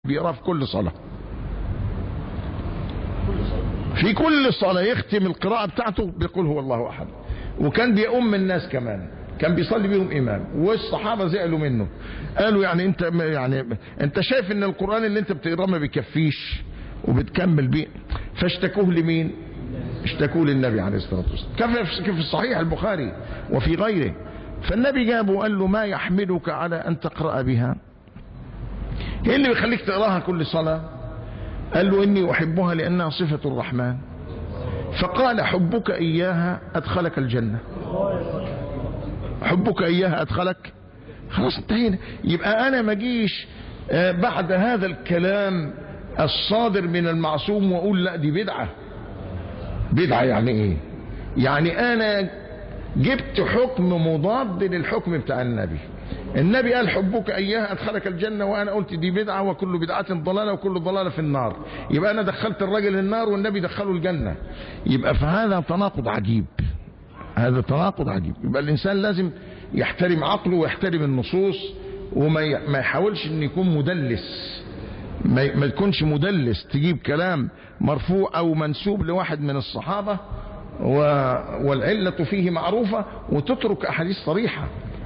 بيقراه في كل صلاة في كل صلاة يختم القراءة بتاعته بيقول هو الله أحد وكان بيؤم الناس كمان كان بيصلي بيهم إمام والصحابة زعلوا منه قالوا يعني أنت يعني أنت شايف إن القرآن اللي أنت بتقراه ما بيكفيش وبتكمل بيه فاشتكوه لمين اشتكوه للنبي عليه الصلاة والسلام كيف في الصحيح البخاري وفي غيره فالنبي جابه وقال له ما يحملك على أن تقرأ بها ايه اللي بيخليك تقراها كل صلاة قال له إني أحبها لأنها صفة الرحمن فقال حبك إياها أدخلك الجنة حبك إياها أدخلك خلاص انتهينا يبقى أنا ما جيش بعد هذا الكلام الصادر من المعصوم وأقول لا دي بدعة بدعة يعني إيه يعني أنا جبت حكم مضاد للحكم بتاع النبي النبي قال حبك اياها ادخلك الجنه وانا قلت دي بدعه وكل بدعه ضلاله وكل ضلاله في النار يبقى انا دخلت الراجل النار والنبي دخله الجنه يبقى فهذا تناقض عجيب هذا تناقض عجيب يبقى الانسان لازم يحترم عقله ويحترم النصوص وما ما يحاولش ان يكون مدلس ما ما يكونش مدلس تجيب كلام مرفوع او منسوب لواحد من الصحابه والعلة فيه معروفة وتترك أحاديث صريحة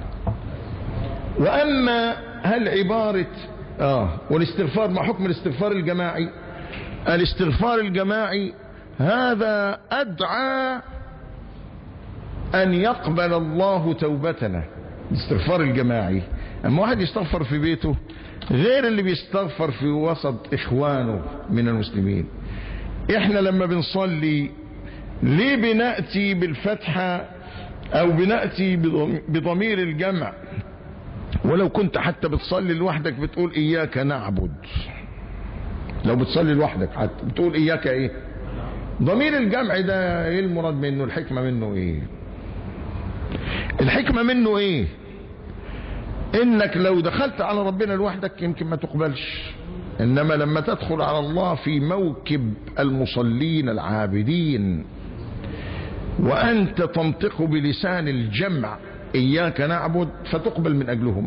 وأما هل عبارة آه والاستغفار ما حكم الاستغفار الجماعي الاستغفار الجماعي هذا أدعى أن يقبل الله توبتنا الاستغفار الجماعي أما واحد يستغفر في بيته غير اللي بيستغفر في وسط إخوانه من المسلمين احنا لما بنصلي ليه بنأتي بالفتحة او بنأتي بضمير الجمع ولو كنت حتى بتصلي لوحدك بتقول اياك نعبد لو بتصلي لوحدك حتى بتقول اياك ايه ضمير الجمع ده ايه المراد منه الحكمة منه ايه الحكمة منه ايه انك لو دخلت على ربنا لوحدك يمكن ما تقبلش انما لما تدخل على الله في موكب المصلين العابدين وأنت تنطق بلسان الجمع إياك نعبد فتقبل من أجلهم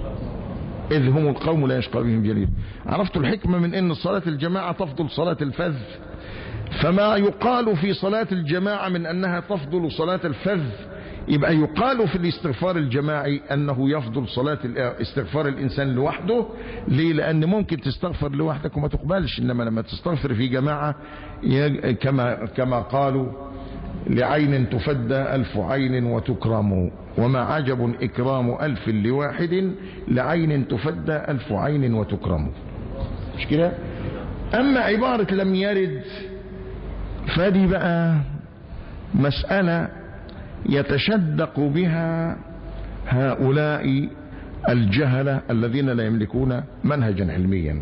إذ هم القوم لا يشقى بهم جليل عرفت الحكمة من أن صلاة الجماعة تفضل صلاة الفذ فما يقال في صلاة الجماعة من أنها تفضل صلاة الفذ يبقى يقال في الاستغفار الجماعي أنه يفضل صلاة استغفار الإنسان لوحده ليه لأن ممكن تستغفر لوحدك وما تقبلش إنما لما تستغفر في جماعة كما, كما قالوا لعين تفدى ألف عين وتكرم وما عجب إكرام ألف لواحد لعين تفدى ألف عين وتكرم مش كده أما عبارة لم يرد فدي بقى مسألة يتشدق بها هؤلاء الجهلة الذين لا يملكون منهجا علميا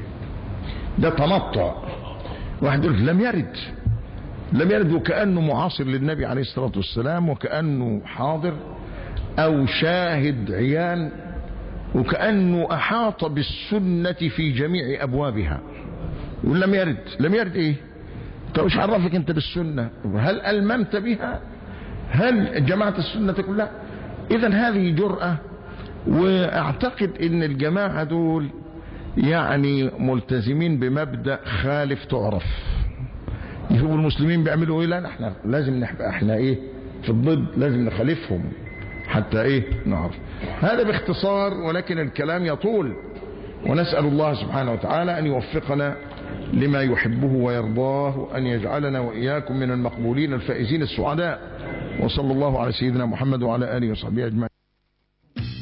ده تنطع واحد يقول لم يرد لم يرد وكأنه معاصر للنبي عليه الصلاة والسلام وكأنه حاضر أو شاهد عيان وكأنه أحاط بالسنة في جميع أبوابها يقول لم يرد لم يرد إيه طب ايش عرفك أنت بالسنة هل ألممت بها هل جماعة السنة كلها إذا هذه جرأة وأعتقد أن الجماعة دول يعني ملتزمين بمبدأ خالف تعرف يشوفوا المسلمين بيعملوا ايه لا احنا لازم نحبقى احنا ايه في الضد لازم نخالفهم حتى ايه نعرف هذا باختصار ولكن الكلام يطول ونسأل الله سبحانه وتعالى أن يوفقنا لما يحبه ويرضاه وأن يجعلنا وإياكم من المقبولين الفائزين السعداء وصلى الله على سيدنا محمد وعلى آله وصحبه أجمعين